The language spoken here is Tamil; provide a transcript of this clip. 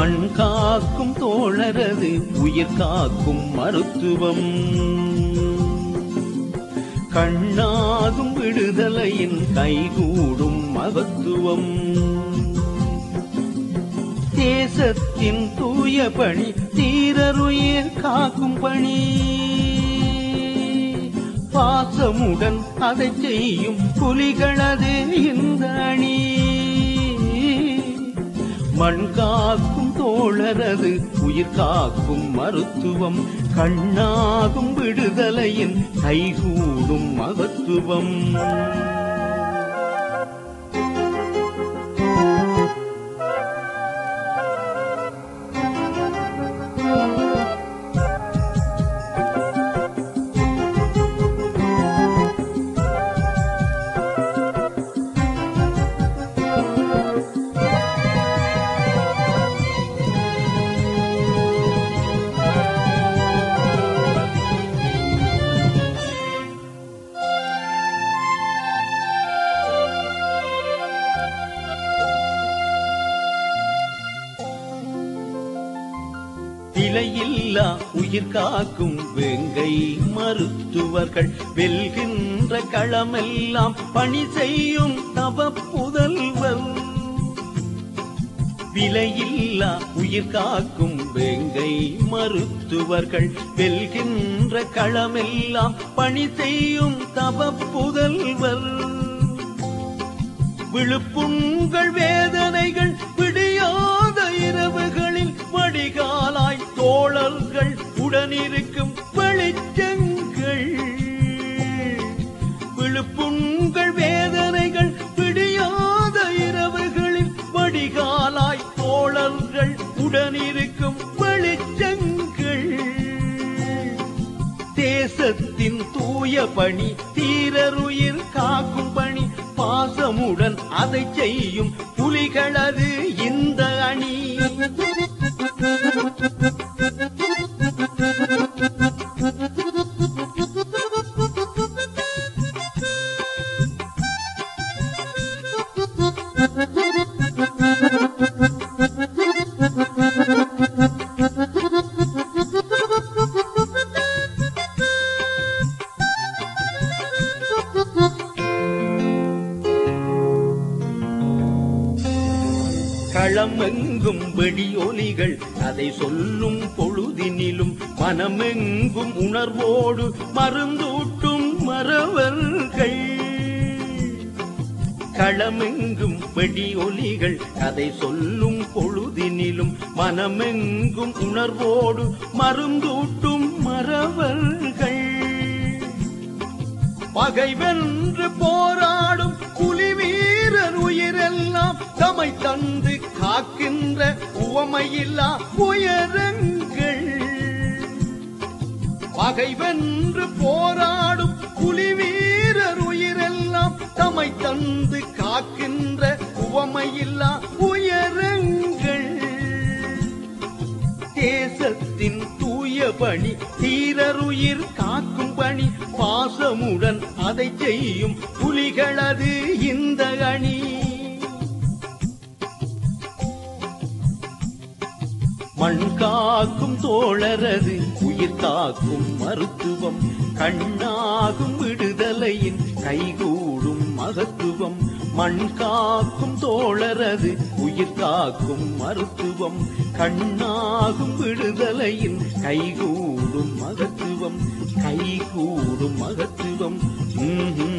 மண் காக்கும் தோழரது உயிர் காக்கும் மருத்துவம் கண்ணாகும் விடுதலையின் கைகூடும் மகத்துவம் தேசத்தின் தூய பணி தீரருயிர் காக்கும் பணி பாசமுடன் அதை செய்யும் புலிகளது இந்த அணி மண் காக்கும் தோழரது உயிர் காக்கும் மருத்துவம் கண்ணாகும் விடுதலையின் கைகூடும் மகத்துவம் விலையில்லா உயிர் காக்கும் வேங்கை மருத்துவர்கள் வெல்கின்ற களமெல்லாம் பணி செய்யும் தவ புதல்வர் விலையில்லா உயிர் காக்கும் வேங்கை மருத்துவர்கள் வெல்கின்ற களமெல்லாம் பணி செய்யும் தவ புதல்வர் விழுப்புண்கள் வேதனைகள் விடியாத இரவுகளில் வடிகாலாய் தோழர்கள் உடனிருக்கும் வெளிச்சங்கள் விழுப்புண்கள் வேதனைகள் விடியாத இரவுகளில் வடிகாலாய் தோழர்கள் உடனிருக்கும் வெளிச்சங்கள் தேசத்தின் தூய பணி தீரருயிர் காக்கும் பணி பாசமுடன் அதை செய்யும் புலிகளது இந்த அணி களமெங்கும் வெடியொலிகள் அதை சொல்லும் பொழுதினிலும் மனமெங்கும் உணர்வோடு மருந்தூட்டும் மறவர்கள் களமெங்கும் வெடியொலிகள் கதை சொல்லும் பொழுதினிலும் மனமெங்கும் உணர்வோடு மருந்தூட்டும் மறவர்கள் பகை வென்று போராடும் புலி வீரர் உயிரெல்லாம் தமை தந்து காக்கின்ற உவமையில்லா உயரங்கள் பகை வென்று போராடும் புலி வீரர் உயிரெல்லாம் தமை தந்து காக்கின்ற உவமையில்லா உயரங்கள் தேசத்தின் தூய பணி தீரருயிர் காக்கும் பணி பாசமுடன் அதை செய்யும் புலிகளது இந்த அணி மண் காக்கும் தோழரது உயிர் காக்கும் மருத்துவம் கண்ணாகும் விடுதலையின் கைகூடும் மகத்துவம் மண் காக்கும் தோழரது உயிர் காக்கும் மருத்துவம் கண்ணாகும் விடுதலையின் கைகூடும் மகத்துவம் கைகூடும் மகத்துவம் ம்ஹும்.